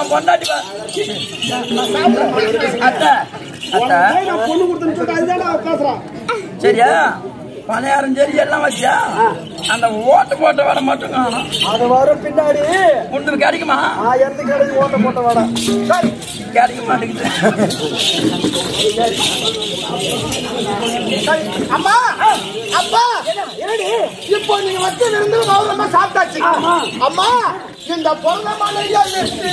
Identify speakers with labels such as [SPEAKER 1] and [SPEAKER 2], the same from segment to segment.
[SPEAKER 1] என் பொண்டாட்டி வா- அத்தை அத்தை
[SPEAKER 2] நான் பொண்ணு கொடுத்தேன்னு சொல்லிட்டு அதுதான் அவ பேசுறான்
[SPEAKER 1] சரியா பணியாரம் சரி எல்லாம் வச்சா அந்த ஓட்டு போட்ட வடை மட்டும் காணும்
[SPEAKER 2] அது வரும் பின்னாடி
[SPEAKER 1] உங்களுக்கு கிடைக்குமா
[SPEAKER 2] ஆயிரத்து கடைக்கு ஓட்ட போட்ட வாடா சரி
[SPEAKER 1] கிடைக்க மாட்டேங்குது
[SPEAKER 2] சரி. அம்மா அப்பா இப்போ நீங்க வச்சு விருந்து கௌரவமா சாப்பிட்டாச்சு அம்மா இந்த பொருளமான வெற்றி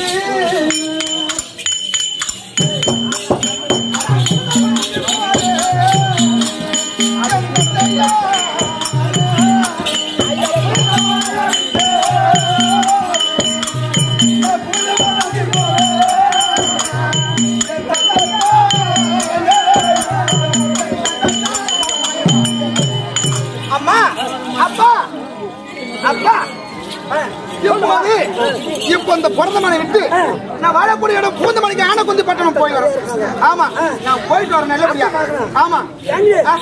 [SPEAKER 2] அம்மா அப்பா அப்பா இப்போ வந்து இப்போ இந்த பிறந்த மனை விட்டு நான் வாழக்கூடிய இடம் பூந்த மணிக்கு ஆன குந்தி பட்டணம் போய் வரேன் ஆமா நான் போயிட்டு வரேன் நல்லபடியா ஆமா ஆ.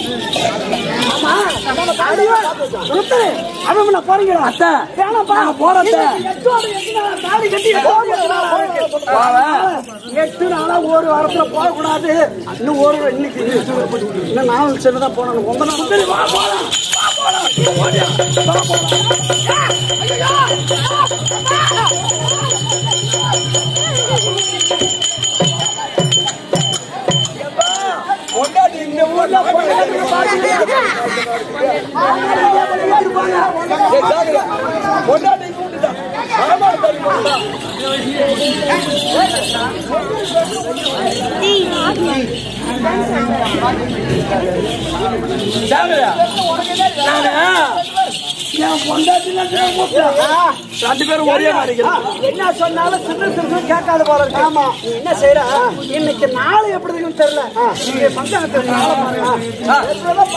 [SPEAKER 1] அத்தை நாங்க போறோம்
[SPEAKER 2] எட்டு நாளா ஒரு வாரத்துல போக கூடாது இன்னும் ஒரு இன்னைக்கு இன்னும் நாலு சென்று தான் போனோம் ஒன்பது நாள் வா போலாம்
[SPEAKER 1] ரெண்டு பேரும் ஒரே மாதிரி
[SPEAKER 2] என்ன சொன்னாலும் சின்ன சின்ன கேட்காத போல இருக்கு ஆமா நீ என்ன செய்யற இன்னைக்கு நாளை எப்படி இருக்குன்னு தெரியல நீங்க பஞ்சாயத்து நாளை பாருங்க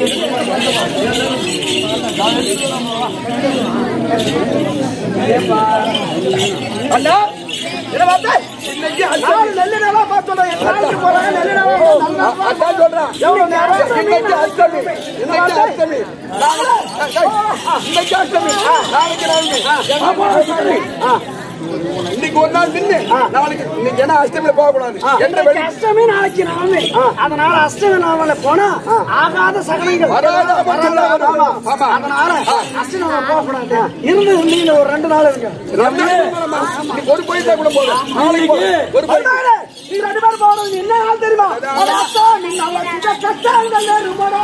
[SPEAKER 2] அண்ணா இதை பார்த்தா இன்னைக்கு நாலு நல்ல நாளா பார்த்தோம் நாளைக்கு போறாங்க நல்ல நாளா அதான் சொல்றேன் எவ்வளவு நேரம் இன்னைக்கு அஷ்டமி இன்னைக்கு அஷ்டமி இன்னைக்கு அஷ்டமி நாளைக்கு நவமி இன்னைக்கு ஒரு நாள் நின்று நாளைக்கு இன்னைக்கு என்ன அஷ்டமியில போக கூடாது என்ன வெளி
[SPEAKER 3] அஷ்டமி நாளைக்கு நாமே அதனால அஷ்டமி நாமல போனா ஆகாத சகனங்கள்
[SPEAKER 2] வராத அபத்தங்கள் வரும். ஆமா.
[SPEAKER 3] அதனால அஷ்டமி நாம போக கூடாது இருந்து இருந்தீங்க ஒரு ரெண்டு நாள் இருங்க
[SPEAKER 2] ரெண்டு நாள் போகலாமா? இன்னைக்கு ஒரு போயிட்டா கூட போதும் நாளைக்கு போதும். ஒரு போய்
[SPEAKER 3] அதனால நீங்க ரெண்டு பேரும் போறது என்ன நாள் தெரியுமா ஒரு அத்தா நீங்க நல்லா கிட்ட கஷ்டங்கள் இருமாடா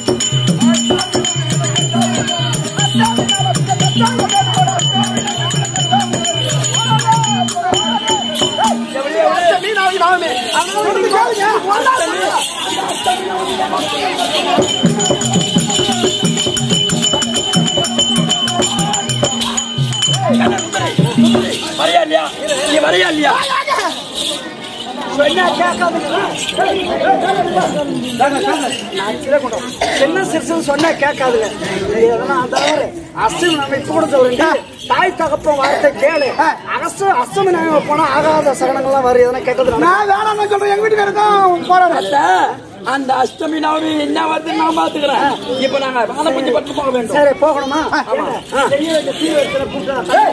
[SPEAKER 2] அஷ்டமி நாளைக்கு நவமி. அதனால நீங்க கேளுங்க.
[SPEAKER 1] வரையா இல்லையா நீ வரையா இல்லையா
[SPEAKER 3] சொன்னா கேட்காதுங்க சின்ன சிறுசு சொன்னா கேட்காதுங்க இதெல்லாம் அதாவது அஷ்டமி நம்ம இப்ப கூட சொல்றேன் தாய் தகப்பன் வார்த்தை கேளு அரசு அஷ்டமி நாம போனா ஆகாத சகனங்கள்லாம் வரும் எதனா கேட்டது
[SPEAKER 2] நான் வேணாம்னு சொல்றேன் எங்க வீட்டுக்காரர் தான் போறாரு
[SPEAKER 1] அத்தை, அந்த அஷ்டமி நவமி என்ன வருது நான் பாத்துக்கிறேன் இப்ப நாங்க வாழை பஞ்சு பட்டு போக வேண்டும்
[SPEAKER 3] சரி போகணுமா செய்ய வேண்டிய தீ வைக்கிற கூட்டம்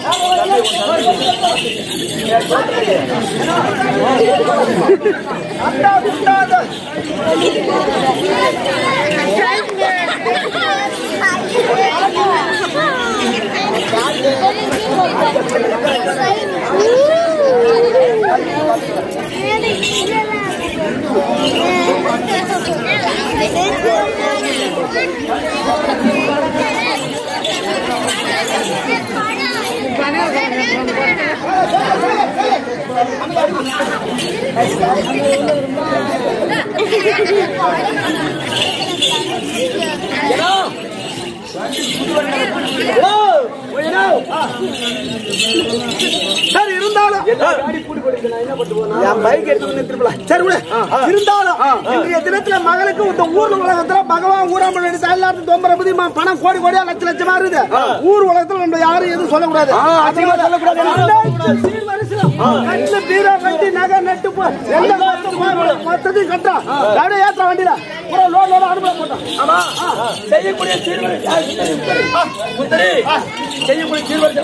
[SPEAKER 2] சரி இருந்தாலும் என் பைக் எடுத்து வந்து திருப்பலாம் சரி விடு இருந்தாலும் இன்றைய தினத்துல மகளுக்கு இந்த ஊர் உலகத்துல பகவான் ஊராமல் வேண்டி தாய்லாட்டு தொம்பரபதி பணம் கோடி கோடியா லட்ச லட்சமா இருக்குது ஊர் உலகத்துல நம்ம யாரும் எதுவும் சொல்லக்கூடாது அதிகமா சொல்லக்கூடாது சீர் வரிசையில
[SPEAKER 3] கட்டு பீரோ கட்டி நகை நட்டு போ எல்லாம் மொத்தம் மொத்தத்தையும் கட்டா அப்படியே ஏற்ற வண்டியில பூரா லோட் லோட அனுப்ப போட்டோம்
[SPEAKER 1] ஆமா செய்யக்கூடிய சீர்வரி யார் சுந்தரி, சுந்தரி செய்யக்கூடிய சீர்வரி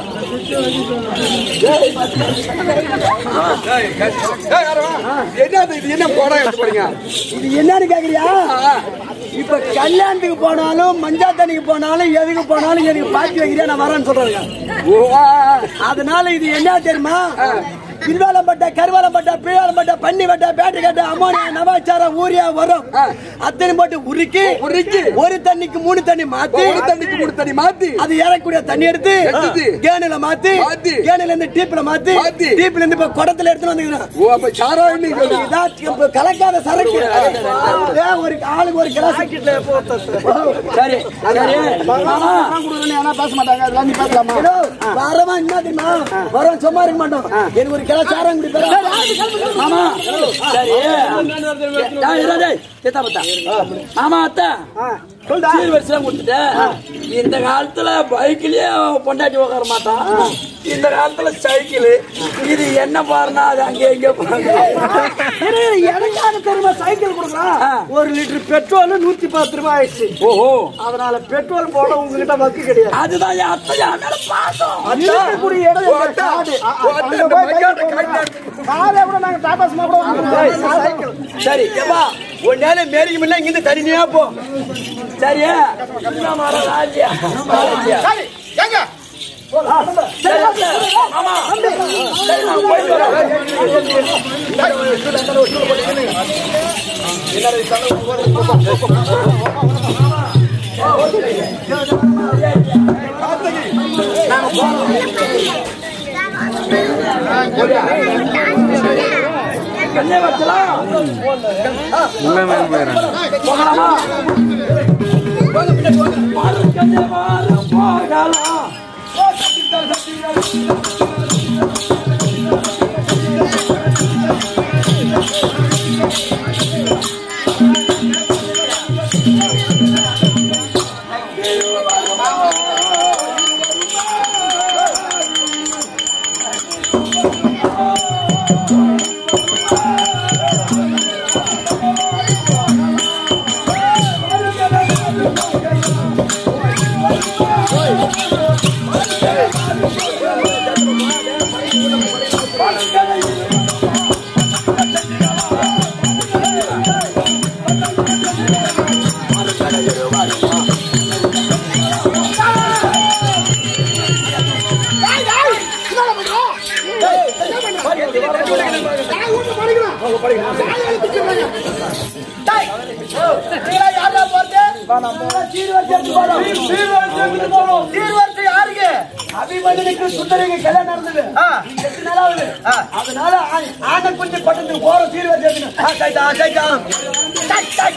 [SPEAKER 2] என்ன இது என்ன போடா எடுத்து போறீங்க
[SPEAKER 3] இது என்னன்னு கேக்குறியா இப்ப கல்யாணத்துக்கு போனாலும் மஞ்சா தண்ணிக்கு போனாலும் எதுக்கு போனாலும் எனக்கு பாத்தி வைக்கிறியா நான் வரேன்னு சொல்றாங்க அதனால இது என்ன தெரியுமா திருவாலம்பட்ட கருவாலம்பட்ட பிரிவாலம்பட்ட பன்னி வட்ட பேட்டை கட்ட அமோனியா நவாச்சாரம் ஊரியா வரும் அத்தனை போட்டு உருக்கி
[SPEAKER 2] உருக்கி.
[SPEAKER 3] ஒரு தண்ணிக்கு மூணு தண்ணி மாத்தி
[SPEAKER 2] ஒரு தண்ணிக்கு மூணு தண்ணி மாத்தி
[SPEAKER 3] அது ஏறக்கூடிய தண்ணி எடுத்து
[SPEAKER 2] எடுத்து.
[SPEAKER 3] கேனில மாத்தி
[SPEAKER 2] மாத்தி.
[SPEAKER 3] கேனில இருந்து டீப்ல மாத்தி
[SPEAKER 2] மாத்தி.
[SPEAKER 3] டீப்ல இருந்து இப்ப குடத்துல எடுத்துட்டு வந்துக்கிறேன்
[SPEAKER 2] ஓ அப்ப சாராயம் நீங்க சொல்றீங்க.
[SPEAKER 3] இதான் இப்ப கலக்காத சரக்கு ஏன் ஒரு ஆளுக்கு ஒரு கிளாஸ்
[SPEAKER 1] சரி சரி மாமா
[SPEAKER 3] பேச மாட்டாங்க அதெல்லாம் நீ பேசலாமா வரமா என்ன தெரியுமா வரோம் சும்மா இருக்க மாட்டோம் எனக்கு ஒரு கிளாஸ் சாரம் குடிப்பேன்
[SPEAKER 1] மாமா சரி டேய், டேய், டேய், சித்தா பத்தா. மாமா அத்தா
[SPEAKER 3] சொல்டா
[SPEAKER 1] சீர்வரிசெல்லாம் கொடுத்துட்டேன் இந்த காலத்துல பைக்லயே பொண்டாட்டி உட்கார மாட்டான் இந்த காலத்துல சைக்கிள் இது என்ன பாருனா அது அங்கே இங்கே போறாங்க
[SPEAKER 3] எனக்காக தெரியுமா சைக்கிள் கொடுக்கலாம் ஒரு லிட்டர் பெட்ரோல் நூத்தி பத்து ரூபாய் ஆயிடுச்சு
[SPEAKER 1] ஓஹோ
[SPEAKER 3] அதனால பெட்ரோல் போட உங்ககிட்ட வக்கு கிடையாது
[SPEAKER 1] அதுதான் என் அத்தை என் மேல பாசம்
[SPEAKER 3] இருக்கக்கூடிய இடம் எங்க காடு. அங்க போய் காலை கூட நாங்க டாடா சும்மா கூட வாங்குறோம். சைக்கிள்
[SPEAKER 1] சரி ஏப்பா ஒரு நேரம் மேரிக்கு முன்ன இங்கிருந்து தனியா போ சரி என்ன மரம் ராஜ்யா
[SPEAKER 2] சரி, ஏங்க
[SPEAKER 1] சரி மாமா சரி நான் போயிட்டு வரேன் கண்ணே வச்சலாம் போகலாமா மாறு கண்ணே மாறு போகலாம்
[SPEAKER 3] அபிமன்யுக்கு சுந்தரிக்கு கல்யாணம் நடந்தது எட்டு நாள் ஆகுது அதனால ஆ- ஆனை குஞ்சு பட்டத்துக்கு போறோம் சீர்வரிசை எடுத்துன்னு. ஆ, கைட்டா, கைட்டா. டை, டை.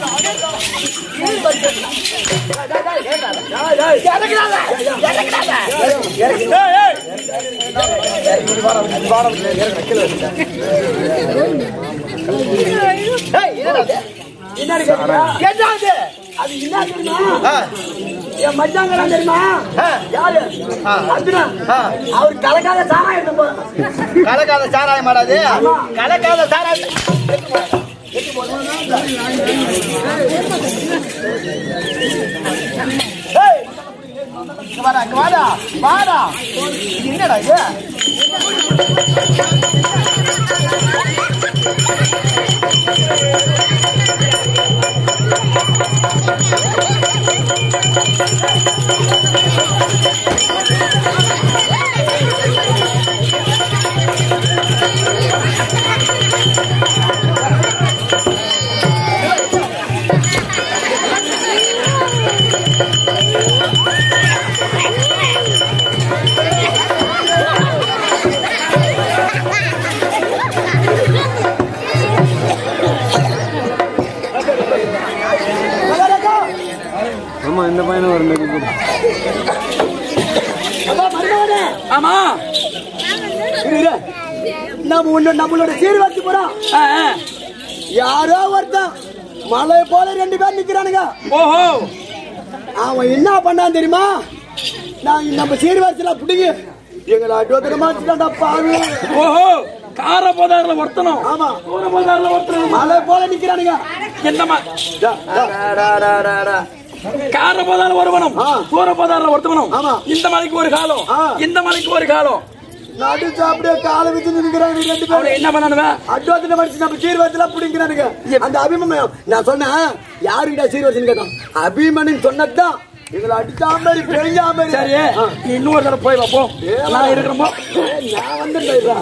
[SPEAKER 3] இறங்குறாங்க, இறங்குறாங்க. ஏய், ஏய். ஏய், என்னடா இது? என்னன்னு கேக்குறா? என்னது? அது என்ன தெரியுமா? என் மச்சாங்கலாம் தெரியுமா? யாரு? அர்ஜுனா. அவர் கலக்காத சாராயம் எடுத்து போறான்.
[SPEAKER 2] கலக்காத சாராயம் மாடாது கலக்காத சாராயம்
[SPEAKER 3] ஏய்,
[SPEAKER 2] இங்க வாடா இங்க வாடா வாடா இது என்னடா இது
[SPEAKER 3] அப்பா, மருமகனே.
[SPEAKER 1] ஆமா
[SPEAKER 3] இரு, இரு. நம்ம ஒண்ணு நம்மளோட சீர்வரிசை போறோம்
[SPEAKER 1] ஆ, ஆ.
[SPEAKER 3] யாரோ ஒருத்தன் மலை போல ரெண்டு பேர் நிக்கிறானுங்க
[SPEAKER 1] ஓஹோ
[SPEAKER 3] அவன் என்ன பண்ணான் தெரியுமா நான் நம்ம சீர்வரிசையில பிடிங்க எங்களை அட்டோத்தனமா வச்சுட்டான்டா பாரு
[SPEAKER 1] ஓஹோ கார பதாரில் ஒருத்தனும்
[SPEAKER 3] ஆமா.
[SPEAKER 1] தூர பதாரில் ஒருத்தனும்
[SPEAKER 3] மலை போல நிக்கிறானுங்க
[SPEAKER 1] என்னமா கார பதாரில் ஒருவனும்
[SPEAKER 3] ஆ.
[SPEAKER 1] தூர பதாரில் ஒருத்தவனும்
[SPEAKER 3] ஆமா.
[SPEAKER 1] இந்த மலைக்கு ஒரு காலம்
[SPEAKER 3] ஆ.
[SPEAKER 1] இந்த மலைக்கு ஒரு காலம்
[SPEAKER 3] நடு சாப்பிட காலை வச்சு நிக்கிறாங்க ரெண்டு பேரும்
[SPEAKER 1] அவனை என்ன பண்ணணுவேன்
[SPEAKER 3] அட்வான்ஸ் மடிச்சு நம்ம சீர்வரிசலாம் பிடிக்கிறானுங்க அந்த அபிமன்யம் நான் சொன்னேன் யாருக்கிட்ட சீர்வரிசன் கேட்டோம் அபிமன்யன் சொன்னதுதான் இவங்களை அடிச்சா மாதிரி பெஞ்சா மாதிரி
[SPEAKER 1] சரி நீ இன்னொரு தடவை போய் வா, போ நான் இருக்கிறப்போ
[SPEAKER 3] ஏய், நான் வந்துட்டேன்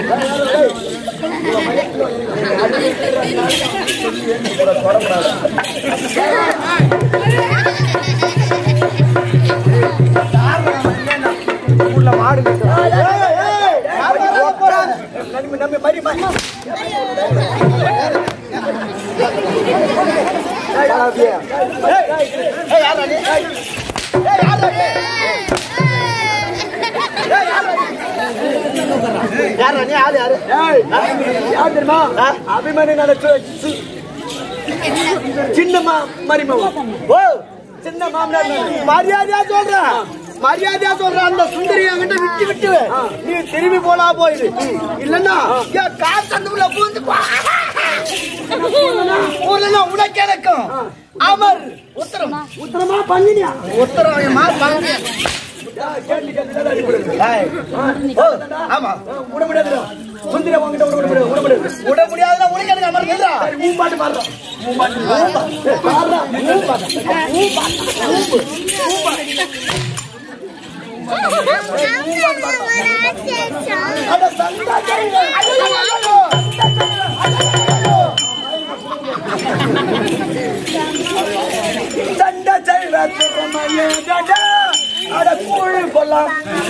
[SPEAKER 3] உள்ள மாடு நம்பி நம்பி மறி மறி யார் தெரியுமா அபிமன்யு நினைச்சு சின்ன மா மரிமவா ஓ சின்ன மாமனார் மரியாதையா சொல்றேன் மரியாதையா சொல்றேன் அந்த சுந்தரி என்கிட்ட விட்டு விட்டு நீ திரும்பி போனா போயிரு இல்லன்னா என் காசு அந்த உள்ள பூந்து ஊர்ல உனக்கு எனக்கும் அமர் உத்தரம் உத்தரமா பண்ணினியா உத்தரம் பண்ணி ஆமா விட முடியாது சுந்தரி உங்ககிட்ட விட முடியாது விட முடியாது விட முடியாதுன்னா உனக்கு எனக்கு அமர் இல்ல மூ பாட்டு பாடுறோம் மூ பாட்டு பாடுறோம் மூ பாட்டு அட சந்தா சண்ட செய்வ திறமையே டடா அட கூழ் கொல்லாம்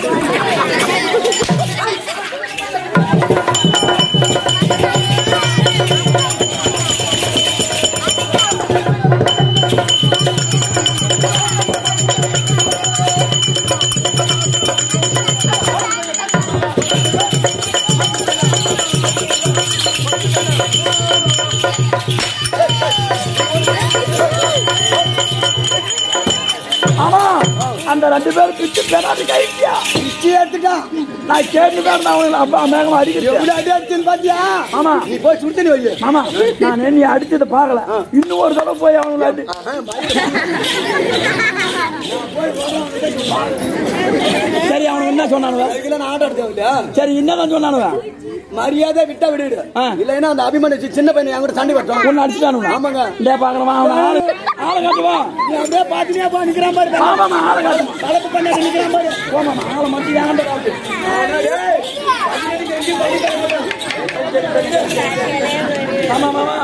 [SPEAKER 1] ஆமா அந்த ரெண்டு பேரும் பிச்சு பெறாது கைக்கியா
[SPEAKER 3] பிச்சு எடுத்துட்டான்
[SPEAKER 1] நான் கேட்டு பேர் நான் அவங்களை அப்பா மேகமா அடிக்கிறேன்
[SPEAKER 3] எப்படி அடி அடிச்சுன்னு பாத்தியா
[SPEAKER 1] ஆமா
[SPEAKER 3] நீ போய் சுடுத்தண்ணி வை
[SPEAKER 1] ஆமா நான் நீ அடிச்சதை பார்க்கல இன்னும் ஒரு தடவை போய் அவங்களை அடி சரி அவனுக்கு என்ன சொன்னானுவ
[SPEAKER 3] அதுக்குள்ள நான் ஆட்ட எடுத்தேன் இல்லையா
[SPEAKER 1] சரி என்னதான் சொன்னானுவ
[SPEAKER 3] மரியாதை விட்டா விடுடு
[SPEAKER 1] ஆ.
[SPEAKER 3] இல்லைன்னா அந்த அபிமன்யு சின்ன பையன் என் கூட சண்டை கட்டும்
[SPEAKER 1] ஒன்னு அடிச்சுட்டானுவ
[SPEAKER 3] ஆமாங்க
[SPEAKER 1] டே பாக்கறவா அவன ஆளு ஆளை காட்டுவா
[SPEAKER 3] நீ அப்படியே பாத்துனியா பா நிக்கிறான் பாரு
[SPEAKER 1] ஆமாமா ஆளை காட்டு
[SPEAKER 3] கலப்பு பண்ண நிக்கிறான் பாரு
[SPEAKER 1] போமாமா ஆளை மட்டும் ஏன் காட்டு ஆமா மாமா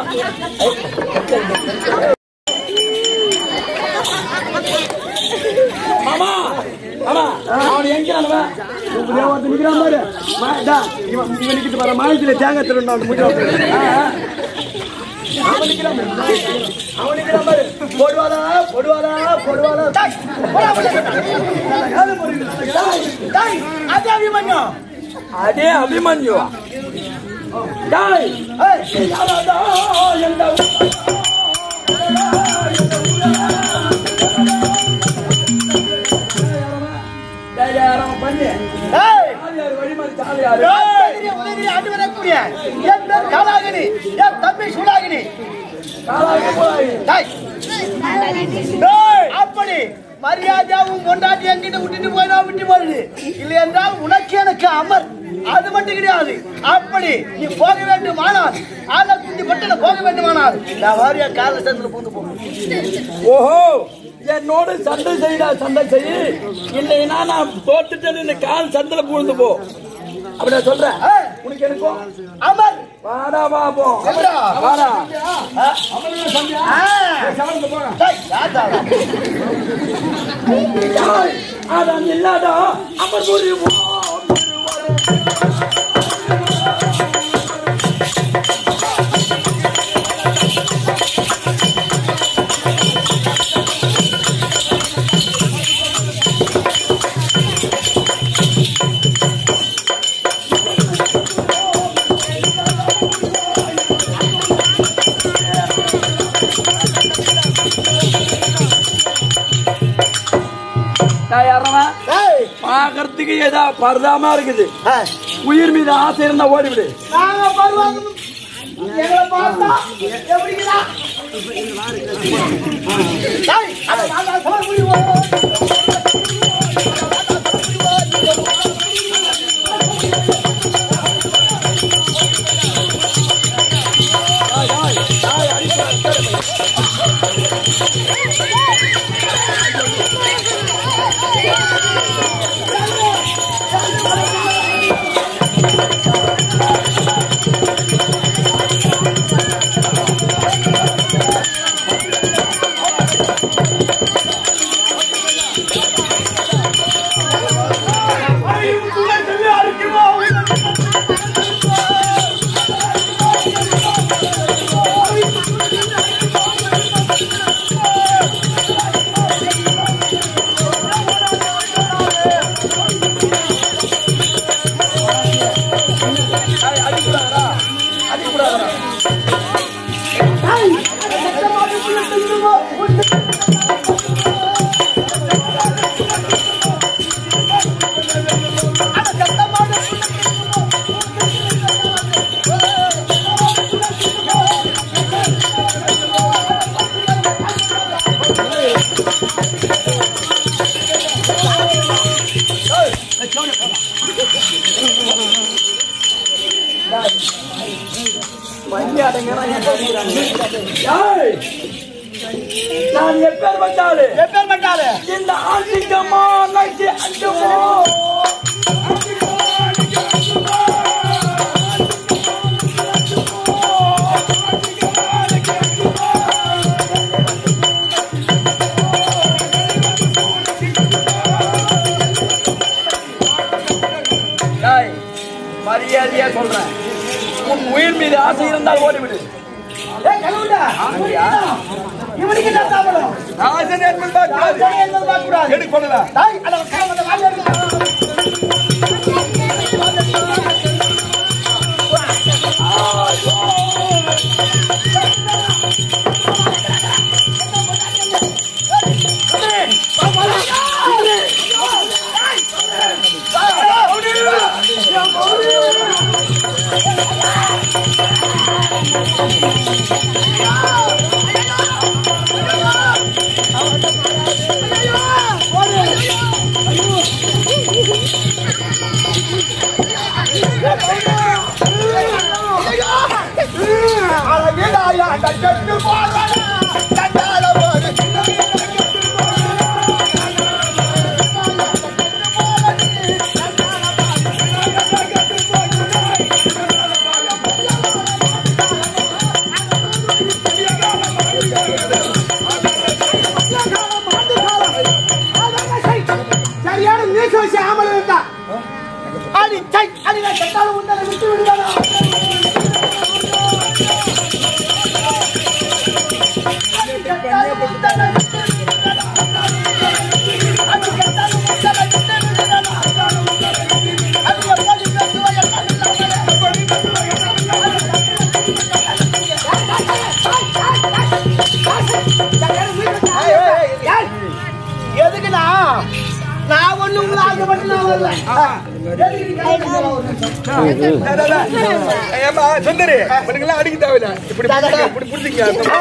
[SPEAKER 1] மாமா மாமா அவன் எங்கிறானுவ
[SPEAKER 3] இப்படியே ஒருத்தன் நிக்கிறான் பாரு மா- டா, இவன் இவன் நிக்கிட்டு பாரு மாயத்துல தேங்காய் திருடா அந்த முடி அவன் நிக்கிறான் பாரு. அவன் நிக்கிறான் பாரு போடுவாரா போடுவாரா போடுவாரா டேய், போடா, போடா. யாரு போடுறீங்க? டேய், டேய், அது அபிமன்யு.
[SPEAKER 1] அதே அபிமன்யு டாய்
[SPEAKER 3] ஏய்,
[SPEAKER 1] யாராடா எந்த டேய், யாரவன் பண்ணு
[SPEAKER 3] ஏய்,
[SPEAKER 1] யார் யார் வழிமாறி சாலு யாரு
[SPEAKER 3] உதயகிரி, உதயகிரி ஆண்டு வரக்கூடிய என் பேர் காலாகினி என் தம்பி சுடாகினி
[SPEAKER 1] காலாங்க போய்
[SPEAKER 3] டேய். டேய், அப்படி மரியாதையாவும் கொண்டாட்டி என்கிட்ட விட்டுட்டு போய் நான் விட்டு போயிடு இல்லை என்றால் உனக்கு எனக்கு அமர் அது மட்டும் கிடையாது அப்படி நீ போக வேண்டுமானால் ஆல குண்டி பட்டன போக வேண்டுமானால் நான் வாரியா கால சேர்த்துல பூந்து போகணும்
[SPEAKER 1] ஓஹோ என்னோட சண்டை செய்டா சண்டை செய் இல்லைன்னா நான் தோத்துட்டேன்னு இந்த கால் சந்தில பூந்து போ அப்படியா சொல்றேன்
[SPEAKER 3] ஏய்,
[SPEAKER 1] உனக்கு எனக்கும்
[SPEAKER 3] அமர்
[SPEAKER 1] வாடா பாப்போம்
[SPEAKER 3] எப்படா?
[SPEAKER 1] வாடா
[SPEAKER 3] ஆ, ஆ.
[SPEAKER 1] சவந்து போங்க
[SPEAKER 3] டேய், ராஜா.
[SPEAKER 1] டேய், அதான் இல்லாடா அமர் புரியுமோ யாரவன்
[SPEAKER 3] டேய்,
[SPEAKER 1] பாக்குறதுக்கு ஏதா பரதாமா இருக்குது
[SPEAKER 3] ஆ,
[SPEAKER 1] உயிர் மீது ஆசை இருந்தா ஓடிவிடு
[SPEAKER 2] நாங்க பருவாங்க எங்களை பார்த்தா எப்படிங்களா டேய், அட, அட, அட, சொல்ல முடியுமோ?
[SPEAKER 1] ஏய், நான் எப்பேர் பட்டாளு
[SPEAKER 2] எப்பேற்பட்டாலு?
[SPEAKER 1] இந்த ஆசிக்கமா நச்சு அஞ்சமோ ஏய், மரியாதையா சொல்றேன் உன் உயிர் மீது ஆசை இருந்தால் ஓடிவிடு
[SPEAKER 2] ஏய், கழுவுடா. இவனுக்கு என்ன சாப்பிடும்?
[SPEAKER 1] ஆசை என்பது பார்க்கக்கூடாது.
[SPEAKER 2] ஆசை என்பது பார்க்கக்கூடாது.
[SPEAKER 1] எடுக்க கொள்ளலாம்
[SPEAKER 2] டேய், அட, உட்காரு, அந்த வாயை எடுக்க. அழகிடாயா, அந்த கெட்டு போறவனா, கண்டால போது. சரியான நீச்ச வச்சு ஆம்பளை இருந்தா அடி சை அடி நான் கெட்டாலும் உண்டனை விட்டு விடுவானா எதுக்குண்ணா நான் ஒண்ணு உங்களை ஆசைப்பட்டு நான் வரல எதுக்கு நீ கல்யாணம் செய்யலாம்?
[SPEAKER 1] ஏமா சுந்தரி உனக்கெல்லாம் அடிக்க தேவையில்ல இப்படி புடிங்க, இப்படி புடிச்சிங்க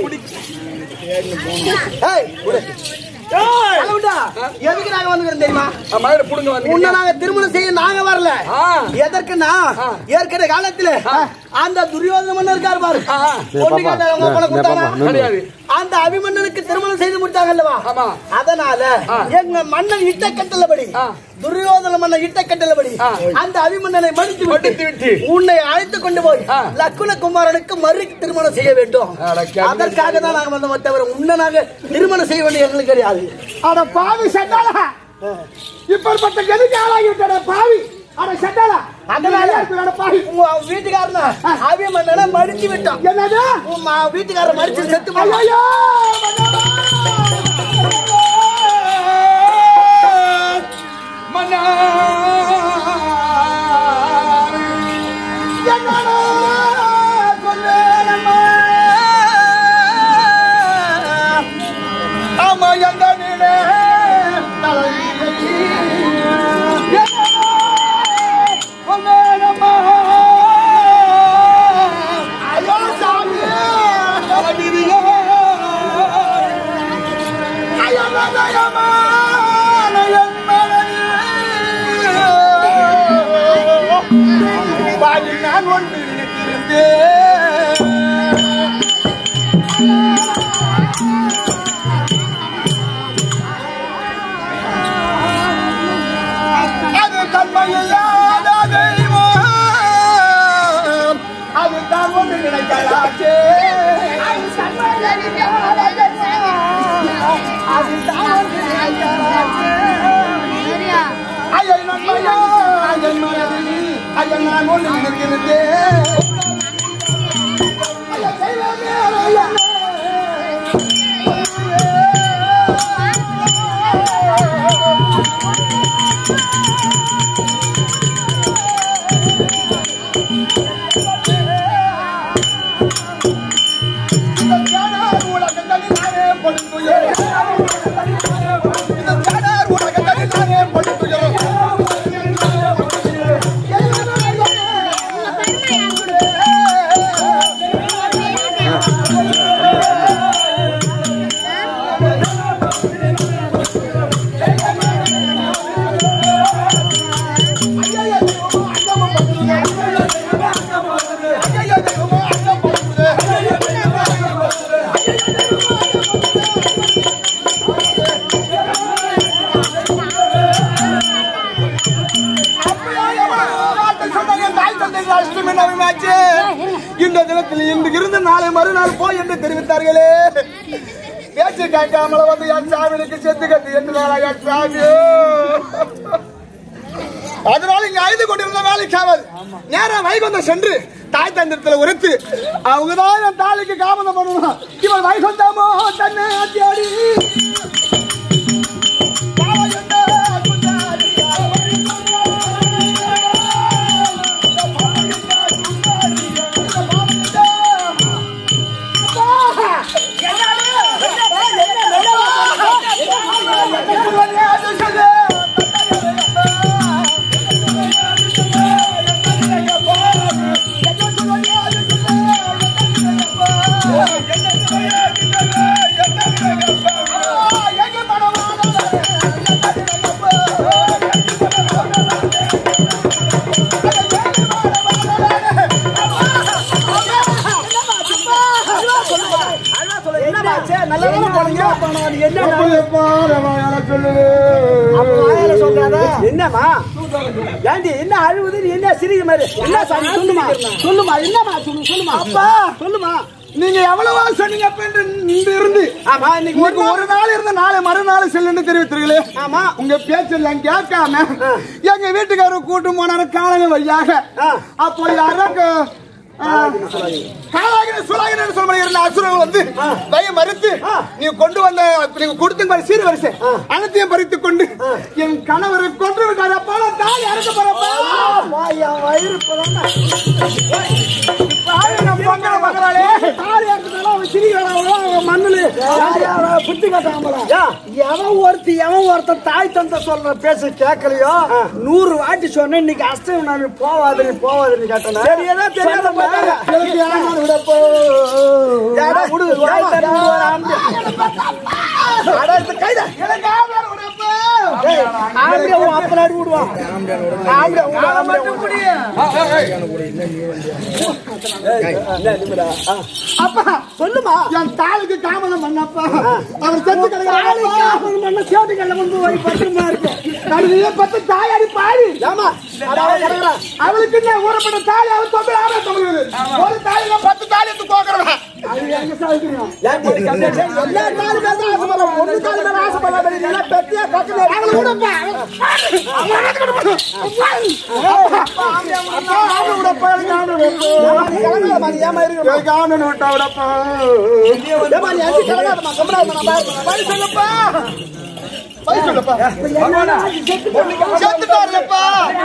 [SPEAKER 2] ஏய், விடு. கலவுண்டா, எதுக்கு நாங்க வந்துக்கிறோம் தெரியுமா
[SPEAKER 1] மயில புடுங்க
[SPEAKER 2] உன்னை
[SPEAKER 1] வந்து
[SPEAKER 2] நாங்க திருமணம் செய்ய நாங்க வரல
[SPEAKER 1] ஆ.
[SPEAKER 2] எதற்குன்னா ஏற்கனவே காலத்துல அந்த துரியோதன மன்னர் இருக்காரு பாரு
[SPEAKER 1] ஆ.
[SPEAKER 2] பொண்ணு கேட்டவங்க அப்பள கொடுத்தானா?
[SPEAKER 1] கிடையாது
[SPEAKER 2] அந்த அபிமன்னனுக்கு திருமணம் செய்து முடித்தாங்க அல்லவா
[SPEAKER 1] ஆமா.
[SPEAKER 2] அதனால
[SPEAKER 1] ஆ.
[SPEAKER 2] எங்க மன்னன் இட்ட கட்டளபடி
[SPEAKER 1] ஆ.
[SPEAKER 2] துரியோதன மன்னன் இட்ட கட்டளபடி
[SPEAKER 1] ஆ.
[SPEAKER 2] அந்த அபிமன்னனை மடித்து
[SPEAKER 1] மடித்து
[SPEAKER 2] விட்டு
[SPEAKER 1] விட்டு.
[SPEAKER 2] உன்னை அழைத்து கொண்டு போய்
[SPEAKER 1] ஆ.
[SPEAKER 2] லக்குன குமாரனுக்கு மறு திருமணம் செய்ய வேண்டும்
[SPEAKER 1] அட, கேள்வி.
[SPEAKER 2] அதற்காக தான் நாங்க வந்தோம் தவிர உன்னை நாங்க திருமணம் செய்ய வேண்டிய எங்களுக்கு கிடையாது
[SPEAKER 4] அட பாவி சண்டாளா இப்பேற்பட்ட கதிக்கு ஆளாகி விட்டட பாவி அட சண்டாளா
[SPEAKER 2] அதனால
[SPEAKER 4] அட பாவி
[SPEAKER 2] உங்க வீட்டுக்காரன அபிமன்னனை மடிச்சு விட்டோம்
[SPEAKER 4] என்னது
[SPEAKER 2] உன் மா- வீட்டுக்காரர் மடிச்சு செத்து போனான்.
[SPEAKER 4] ஐயோ
[SPEAKER 1] மன்னா
[SPEAKER 4] என்னடா கொல்லேனம்மா
[SPEAKER 2] ஆமா எங்க நீனே
[SPEAKER 4] தலைவிதி என்னடா கொல்லே
[SPEAKER 2] இருக்கு அது தன்மையில்லாத தெய்வம் அது தான் ஒன்று நினைக்கலாச்சே ஐயன் நன்மையா ஐயன் மனதில் ஐயன் நான் ஒன்று நினைக்கிறேன் ஐயன் செய்வதே ஐயன் இந்த தினத்தில் இன்று இருந்து நாளை மறுநாள் போய் என்று தெரிவித்தார்களே பேச்சு கேட்காமல வந்து என் சாமிக்கு செத்து கட்டு என்று என் சாமி அதனால இங்க ஐந்து கொண்டிருந்த வேலைக்கு ஆகாது நேரா வைகுந்தம் சென்று தாய் தந்திரத்துல உரைத்து அவங்கதான் என் தாலிக்கு காமதம் பண்ணணும் இவள் வைகுந்தமோ தன்னை அத்தியாடி
[SPEAKER 3] என்னமா ஏண்டி என்ன அழுவுது நீ என்ன சிரிக்கிற மாதிரி என்ன சாமி சொல்லுமா சொல்லுமா என்னமா சொல்லு சொல்லுமா அப்பா சொல்லுமா
[SPEAKER 2] நீங்க எவ்வளவா சொன்னீங்க அப்ப என்று இன்று இருந்து
[SPEAKER 3] ஆமா இன்னைக்கு ஒரு
[SPEAKER 2] இன்னைக்கு ஒரு நாள் இருந்து நாளை மறுநாள் செல்லுன்னு தெரிவித்தீர்களே
[SPEAKER 3] ஆமா
[SPEAKER 2] உங்க பேச்செல்லாம் கேட்காம எங்க வீட்டுக்காரர் கூட்டு போனாரு காலங்க வழியாக அப்போ யாரோ காலாகின சுலாகின சொல்ல இருந்த அசுரங்கள் வந்து தய மறுத்து நீ கொண்டு வந்த நீங்க கொடுத்த மாதிரி சீர் வரிசை அனைத்தையும் பறித்துக் கொண்டு என் கணவரை கொன்று விட்டார் அப்பா நான் தாலி அறுக்க போறப்பா
[SPEAKER 3] என் வயிறு
[SPEAKER 2] மங்கள மகளாலே
[SPEAKER 3] தாலி அறுக்கிறதால அவன் சிரிக்கிறான் அவன் மண்ணுல புத்தி கட்டாமலா எவன் ஒருத்தி எவன் ஒருத்தன் தாய் தந்தை சொல்ற பேச கேட்கலையோ நூறு வாட்டி சொன்னேன் இன்னைக்கு அஷ்டம் நான் போவாது நீ போவாது நீ கேட்டேன் சரி ஏதோ தெரியாத போட்டாங்க
[SPEAKER 2] எனக்கு யாரும் விடப்போ
[SPEAKER 3] யாரா விடு வாய் திறந்து விடு, ஆம்பளை. அட, இந்த கைதா.
[SPEAKER 2] எனக்கு யாரும் விடப்போ
[SPEAKER 3] ஏய், ஆம்பளை உன் அப்பனாடி விடுவான். ஆம்பளை, உன் ஆம்பளை விடு.
[SPEAKER 2] அப்பா
[SPEAKER 3] சொல்லுமா
[SPEAKER 2] என் தாளுக்கு காமதம் பண்ணப்பா அவர் செத்து
[SPEAKER 3] தாலி
[SPEAKER 2] கிடக்கிறாரப்பா
[SPEAKER 3] காப்பது மண்ண சேட்டு கல்ல வந்து போய் பத்திரமா இருக்கு
[SPEAKER 2] கடைசியில பத்து தாயாடி பாடி
[SPEAKER 3] ஏமா அட, அவன் கிடக்குறான்.
[SPEAKER 2] அவளுக்கு என்ன ஊறப்பட்ட தாலி அவர் தொம்பை ஆட தமிழுது ஒரு தாலில பத்து தாலி எடுத்து போக்குறவன்
[SPEAKER 3] அது எங்க சாதிக்கிறோம்? எல்லா தாலி மேல தான் ஆசைப்படுறோம். ஒண்ணு தாலி மேல ஆசைப்படாத. நீ நல்லா பெத்தியா பக்கத்துல அவங்கள விடப்பா.
[SPEAKER 2] அப்பா ஆடு விடப்பா எனக்கு ஆடு விடப்பா
[SPEAKER 3] ஏம்மா, நீ கிளம்பாதம்மா, நீ ஏம்மா இருக்கிற?
[SPEAKER 2] எனக்கு ஆடு விட்டா விடப்பா
[SPEAKER 3] ஏம்மா, நீ அடிச்சு கிளம்பாதம்மா, கம்பராதம்மா, நான் பாருப்பா.
[SPEAKER 2] பை சொல்லப்பா பை சொல்லப்பா
[SPEAKER 3] என்ன ஆச்சு, செத்துட்டான்.
[SPEAKER 2] செத்துட்டாருப்பா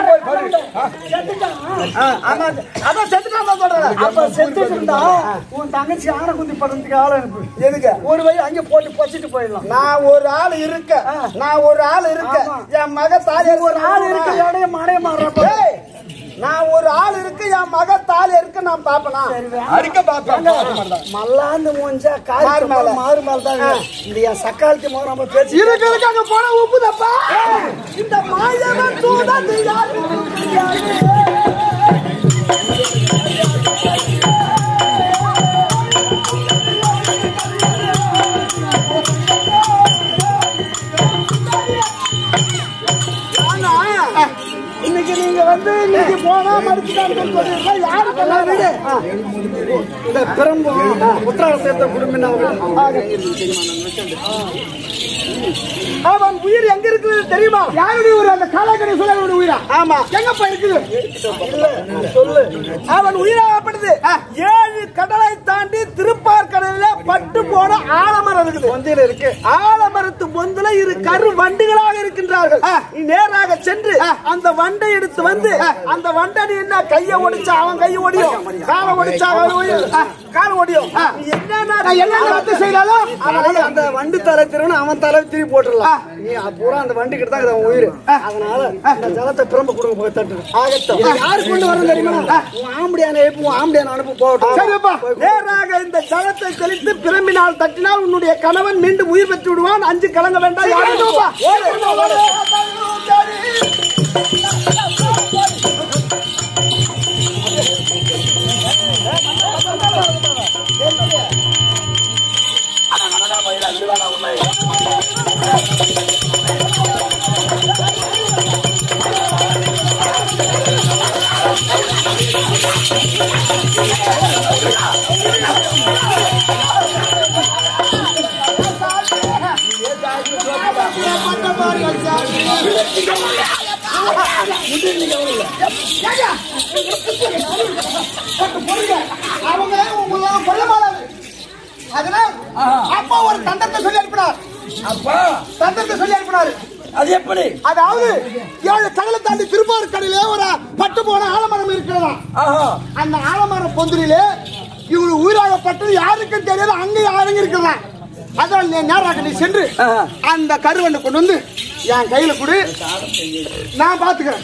[SPEAKER 3] ஆ, ஆமா, அதான் செத்துட்டான் தான் சொல்றேன். அப்ப செத்துட்டு இருந்தா, உன் தங்கச்சி ஆனை குந்தி படுறதுக்கு ஆள் அனுப்பு. எதுக்கு? ஒரு வழி அங்கே போட்டு பொச்சிட்டு போயிடலாம்
[SPEAKER 2] நான் ஒரு ஆள் இருக்க நான் ஒரு ஆள் இருக்க
[SPEAKER 3] ஆமா.
[SPEAKER 2] என் மக தாலி
[SPEAKER 3] ஒரு ஆள் இருக்க இடையே மடைய மாறுறப்ப
[SPEAKER 2] ஏய், நான் ஒரு ஆள் இருக்கு என் மக தாலி இருக்கு நான் பாப்பனா அடிக்க பாப்பேன்
[SPEAKER 3] மல்லாந்து மூஞ்சா காரி
[SPEAKER 2] மாறு மேல.
[SPEAKER 3] மாறு மேல தான் இருக்கு. இந்த என் சக்காலத்தி முகம் நம்ம பேசி
[SPEAKER 2] இருக்கு இருக்கு அங்க போன உப்பு தப்பா
[SPEAKER 3] இந்த மாயவன் தூதா தெரியாது இன்னைக்கு நீங்க வந்து இன்னைக்கு போனா மறுத்துட்டாங்கன்னு சொல்றீங்களா யாரு பண்ணா வீடு இந்த பிரம்பு குற்றால சேர்த்த குடும்பம் அவன் உயிர் எங்க இருக்குது தெரியுமா
[SPEAKER 4] யாருடைய ஊர் அந்த காலாக்கடை சொல்ல உயிரா
[SPEAKER 3] ஆமா
[SPEAKER 4] எங்கப்பா இருக்குது
[SPEAKER 3] சொல்லு அவன் உயிராகப்படுது ஏழு கடலை தாண்டி திருப்பார் கடலில பட்டு போன ஆலமரம் இருக்குது பொந்தில இருக்கு ஆலமரத்து பொந்துல இரு கரு வண்டுகளாக இருக்கின்றார்கள் நீ நேராக சென்று அந்த வண்டை எடுத்து வந்து அந்த வண்டை நீ என்ன கைய ஒடிச்சா அவன் கைய ஒடியும் காலை ஒடிச்சா அவன் ஒடியும் காலை ஒடியும் நீ என்னன்னா
[SPEAKER 4] நான் என்னென்ன ரத்து செய்தாலும்
[SPEAKER 3] அதனால அந்த வண்டு தலை திருவனு அவன் தலை திரி போட்டுடலாம் நீ பூரா அந்த வண்டி கிட்ட தான் அவன் உயிர் அதனால அந்த ஜலத்தை திரும்ப கொடுங்க போய் தட்டு ஆகட்டும் யாரு கொண்டு வரணும் தெரியுமா உன் ஆம்படியான எழுப்பு உன் ஆம்படியான அனுப்பு போகட்டும்
[SPEAKER 4] சரிப்பா.
[SPEAKER 3] நேராக இந்த ஜலத்தை தெளித்து பிரம்பினால் தட்டினால் உன்னுடைய கணவன் மீண்டும் உயிர் பெற்று விடுவான் அஞ்சு கலங்க வேண்டாம் யாரும் ஓடு, ஓடு.
[SPEAKER 4] அவங்க உங்களை கொல்ல மாட்டாங்க அதனால் அப்பா ஒரு தந்தத்தை சொல்லி அனுப்பினார்
[SPEAKER 1] அப்பா
[SPEAKER 4] தந்தத்தை சொல்லி அனுப்பினார்
[SPEAKER 1] அது எப்படி
[SPEAKER 4] அதாவது ஏழு கடலை தாண்டி திருப்பார் கடையிலே ஒரு பட்டு போன ஆலமரம் இருக்கிறதா
[SPEAKER 1] ஆஹா
[SPEAKER 4] அந்த ஆலமரம் பொந்திலே இவங்க உயிராகப்பட்டது யாருக்கும் தெரியாது அங்க யாருங்க இருக்கிறதா அதனால் நீ நேராக நீ சென்று
[SPEAKER 1] ஆஹா.
[SPEAKER 4] அந்த கருவண்டை கொண்டு வந்து என் கையில கொடு நான் பாத்துக்கிறேன்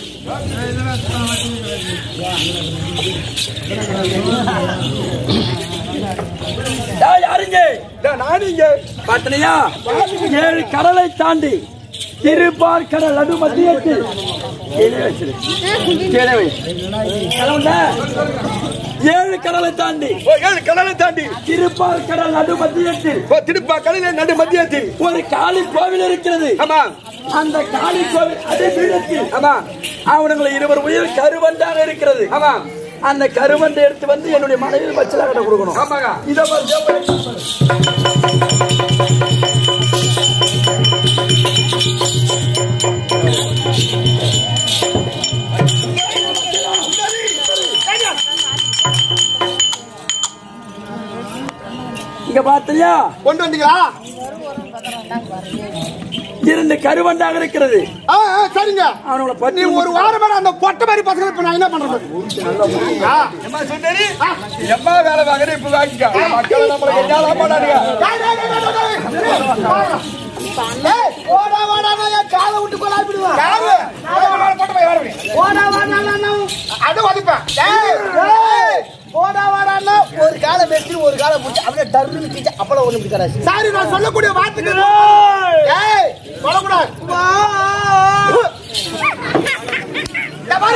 [SPEAKER 1] டேய், யாருங்க
[SPEAKER 3] நானுங்க
[SPEAKER 1] பாத்தனையா ஏழு கடலை தாண்டி திருப்பார் கடல் அது மத்தியத்தில் கீழே வச்சிரு. கீழே வை. கிளம்புடா. ஏழு கடலை தாண்டி
[SPEAKER 3] ஏழு கடலை தாண்டி
[SPEAKER 1] திருப்பார் கடல் நடு மத்தியத்தில்
[SPEAKER 3] திருப்பா கடலில் நடு மத்தியத்தில்
[SPEAKER 1] ஒரு காளி கோவில் இருக்கிறது
[SPEAKER 3] ஆமா
[SPEAKER 1] அந்த காளி கோவில் அதே பீடத்தில்
[SPEAKER 3] ஆமா
[SPEAKER 1] அவனுங்களை இருவர் உயிர் கருவண்டாக இருக்கிறது
[SPEAKER 3] ஆமா
[SPEAKER 1] அந்த கருவண்டை எடுத்து வந்து என்னுடைய மனைவி வச்சலா கிட்ட கொடுக்கணும்
[SPEAKER 3] ஆமாங்க
[SPEAKER 1] இதை பாரு, இதை பாரு. இங்க பாத்தியா
[SPEAKER 4] கொண்டு வந்தீங்களா
[SPEAKER 1] இரண்டு கருவண்டாக இருக்கிறது
[SPEAKER 4] ஆ, ஆ, சரிங்க
[SPEAKER 1] அவனோட
[SPEAKER 4] நீ
[SPEAKER 1] பத்தி
[SPEAKER 4] ஒரு வாரம் மேல அந்த பொட்டை மாதிரி பசங்க இப்ப நான் என்ன பண்றது ஆ.
[SPEAKER 3] எம்மா சொன்னேரி எம்மா வேலை வாங்குற இப்ப வாங்கிக்க மக்கள் நம்மளுக்கு என்ன பண்ணாடுங்க
[SPEAKER 4] டேய், டேய், டேய், டேய், டேய், டேய். ஏய், ஓடா, வாடா, நான் என் காலை விட்டு கொலாப்பிடுவேன். ஓடா, வாடா, நான் நான் அது வலிப்பேன். டேய், டேய், ஓடா, வாடான்னா ஒரு காலை வெட்டி ஒரு காலை பிடிச்சி அப்படியே டர்னு கிச்சு அப்பளம் ஒண்ணு பிடிக்காது சாரி நான் சொல்லக்கூடிய வார்த்தைக்கு ஏய் சொல்லக்கூடாது இங்க பாரு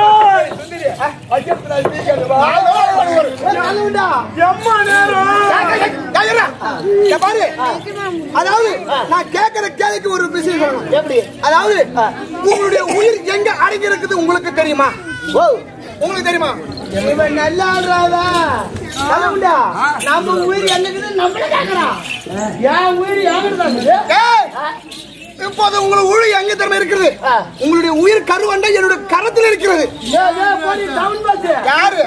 [SPEAKER 4] நாலுண்டா. இங்க பாரு. அதாவது நான் கேட்கிற கேள்விக்கு ஒரு விஷயம் சொல்லணும் எப்படி அதாவது உங்களுடைய உயிர் எங்க அடங்கி இருக்குது உங்களுக்கு தெரியுமா ஓ உங்களுக்கு தெரியுமா இவன் நல்லா ஆடுறாதா சொல்லுண்டா நம்ம உயிர் எங்க இருக்குது நம்மள கேக்குறான் என் உயிர் எங்க இப்போது உங்கள் உயிர் எங்க தெரியுமா இருக்கிறது உங்களுடைய உயிர் கருவண்டை என்னுடைய கரத்தில் இருக்கிறது யாரு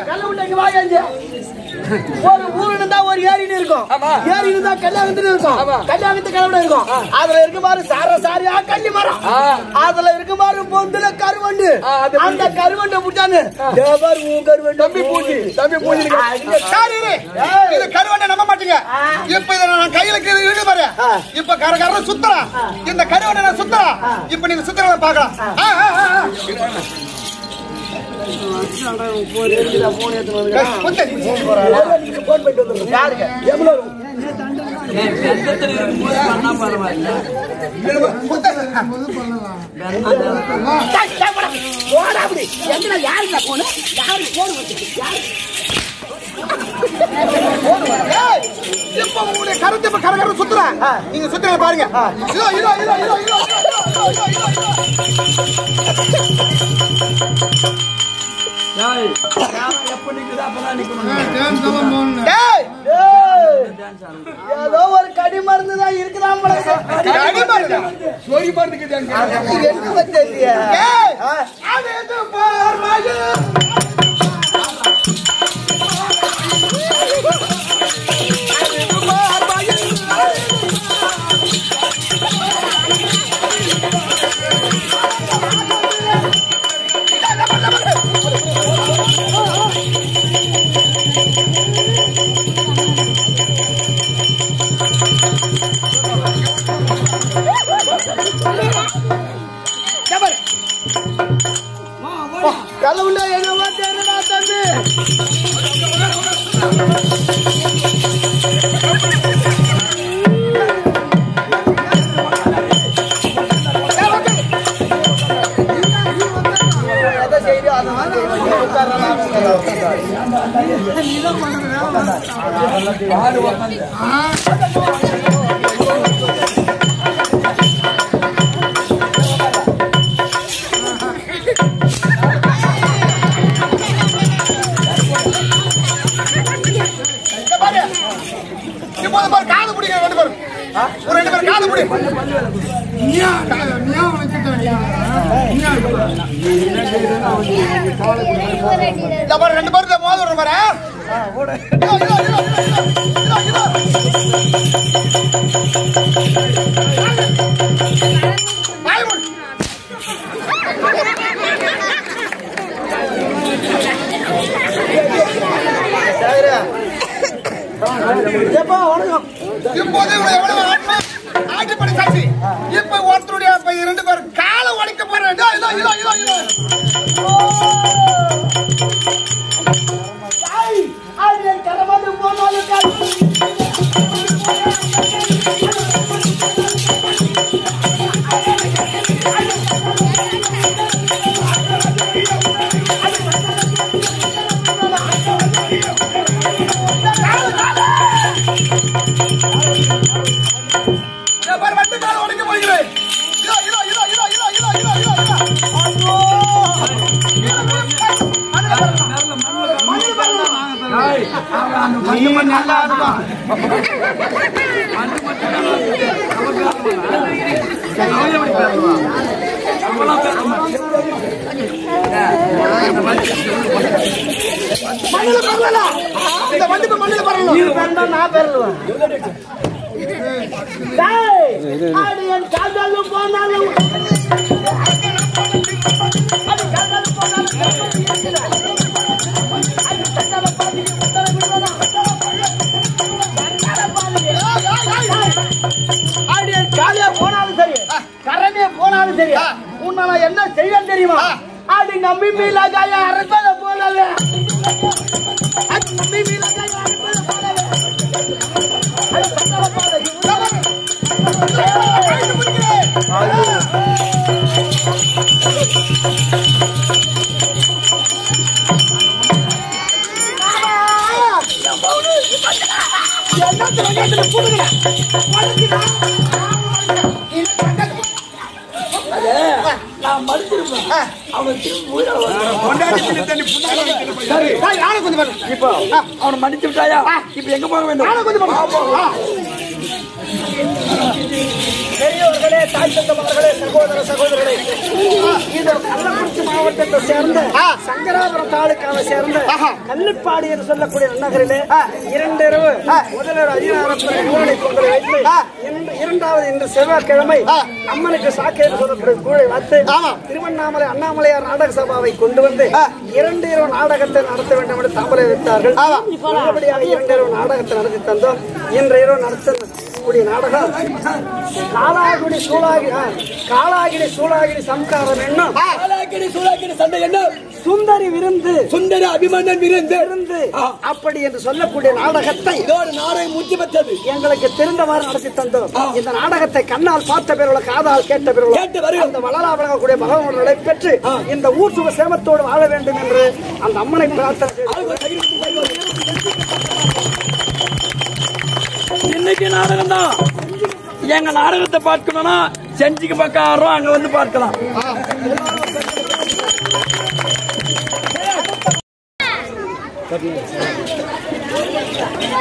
[SPEAKER 4] ஒரு ஊர் இருந்தா ஒரு ஏரின்னு இருக்கும் ஏரி இருந்தா கல்யாணத்துல இருக்கும் கல்யாணத்து கிழமை இருக்கும் அதுல இருக்கு பாரு சார சாரியா கள்ளி மரம் அதுல இருக்கு பாரு பொந்துல கருவண்டு அந்த கருவண்டை புட்டானு பாரு உன் கருவண்டு தம்பி பூஜி தம்பி பூஜி சாரி இது கருவண்டை நம்ப மாட்டீங்க இப்ப இத நான் கையில கீழ இருக்கு பாரு இப்ப கர கர சுத்தலாம் இந்த கருவண்டை நான் சுத்தலாம் இப்ப நீங்க சுத்தறத பார்க்கலாம் ஆ, ஆ, ஆ, ஆ. ஏய், இப்ப உங்களுடைய கருத்து இப்ப கரகர சுத்துறேன் நீங்க சுத்துறத பாருங்க இதோ இதோ இதோ இதோ இதோ இதோ, இதோ, இதோ, இதோ.
[SPEAKER 1] ஏய், யாரா எப்ப நிக்குதோ அப்பதான் நிக்கணும்
[SPEAKER 4] டேய், டேய், ஏதோ ஒரு கடி மருந்து தான் இருக்குதான் போல இருக்கு.
[SPEAKER 2] கடி மருந்தா?
[SPEAKER 4] அது என்ன வச்சிருக்கிய?
[SPEAKER 2] ஏய்,
[SPEAKER 4] ஆ,
[SPEAKER 2] அது எது பார்வையில்
[SPEAKER 4] கல்ல உள்ள என்னவோ தெரியலடா தம்பி. எதை செய்யறியோ அதை வந்து உட்கார்றா, உட்கார்றா.
[SPEAKER 2] இங்க பாரு. இப்போது பாரு, காது பிடிங்க ரெண்டு பேரும். ஒரு ரெண்டு பேரும் காது பிடி. இந்த பாரு, ரெண்டு பேரும் இந்த மோதிரம் வரும் பாரு. இதோ, இதோ, இதோ, இதோ, இதோ, இதோ. வாய் மூடு.
[SPEAKER 4] ஏப்பா, வணக்கம்.
[SPEAKER 2] இப்போது இவனை எவ்வளவு ஆட்டணும்? ஆட்டுப்படை சாட்சி. இப்ப ஒருத்தருடைய இப்ப இரண்டு பேர் காலை உடைக்க போறேன் இதோ, இதோ, இதோ, இதோ, இதோ.
[SPEAKER 4] தாய், அது என் கடமது போனாலும் கால்.
[SPEAKER 2] இதோ பாரு, வட்டு காலை உடைக்க போகிறேன். இதோ, இதோ, இதோ, இதோ, இதோ, இதோ, இதோ, இதோ, இதோ.
[SPEAKER 1] ஏய், அவன் அந்த மண்ணு மண்ணு நல்லா இருப்பான். மண்ணு மட்டும் நல்லா இருக்கும். அவன் எப்படி பேசுவான்? அவன்லாம் பேச மாட்டான்.
[SPEAKER 2] மண்ணுல பரவலா? இந்த வண்டி இப்ப மண்ணுல பரவணும்.
[SPEAKER 4] இது வேண்டாம், நான் பெறலுவேன். தாய், அது என் காதலும் போனாலும் அது காதலும் போனாலும் அது சக்கரை பாதி, உத்தர விடுவதா? சக்கரை பாதி. அது என் காலே போனாலும் சரி கரமே போனாலும் சரி உன்னை நான் என்ன செய்ய தெரியுமா அது நம்பி மீலாகாய அரைப்பதை போலவே அது நம்பி மீலாகாய அரைப்பதை போலவே அது சக்கரை பாதி.
[SPEAKER 1] அது, நான் மடிச்சிருப்பேன். அவன் திரும்பி உயிரை வருவான். சரி,
[SPEAKER 2] டேய், ஆளை கொஞ்சம் பாரு.
[SPEAKER 1] இப்போ அவனை மன்னிச்சு விட்டாயா இப்ப எங்க போக வேண்டும்
[SPEAKER 2] ஆளை கொஞ்சம் பாரு. ஆ.
[SPEAKER 4] பெரியவர்களே தாய் தந்தமார்களே சகோதர சகோதரர்களே இது கள்ளக்குறிச்சி மாவட்டத்தை சேர்ந்த சங்கராபுரம் தாலுக்காவை சேர்ந்த கல்லுப்பாடி என்று சொல்லக்கூடிய நகரிலே இரண்டு இரவு முதல்வர் அதிகாரப்பட கூடை பொங்கலை வைத்து இன்று- இரண்டாவது இன்று செவ்வாய்க்கிழமை அம்மனுக்கு சாக்கு என்று சொல்லக்கூடிய கூடை வைத்து திருவண்ணாமலை அண்ணாமலையார் நாடக சபாவை கொண்டு வந்து இரண்டு இரவு நாடகத்தை நடத்த வேண்டும் என்று தாமரை வைத்தார்கள் நல்லபடியாக இரண்டு இரவு நாடகத்தை நடத்தி தந்தோம் இன்று இரவு நடத்தக்கூடிய நாடகம் காலாகுடி சூளாகி ஆ, காலாகிடி சூளாகிடி சம்காரம் என்னும்
[SPEAKER 1] காலாக்கிடி சூலாக்கிடி சண்டை என்ன
[SPEAKER 4] சுந்தரி விருந்து
[SPEAKER 1] சுந்தர அபிமன்னன் விருந்து
[SPEAKER 4] விருந்து அப்படி என்று சொல்லக்கூடிய நாடகத்தை
[SPEAKER 1] இதோடு நாடகம் முற்றி பெற்றது
[SPEAKER 4] எங்களுக்கு தெரிந்தவாறு நடத்தி தந்தோம் இந்த நாடகத்தை கண்ணால் பார்த்த பேருள்ள காதால் கேட்ட பேருள்ள
[SPEAKER 1] கேட்டு வருகிறோம்.
[SPEAKER 4] அந்த வளரா வழங்கக்கூடிய பகவான்களை பெற்று இந்த ஊர் சுக சேமத்தோடு வாழ வேண்டும் என்று அந்த அம்மனை பிரார்த்தனை செய்து
[SPEAKER 1] இன்னைக்கு நாடகம் தான் எங்க நாடகத்தை பார்க்கணும்னா செஞ்சுக்கு பக்கம் ஆடுறோம் அங்க வந்து பார்க்கலாம்
[SPEAKER 3] பட்டு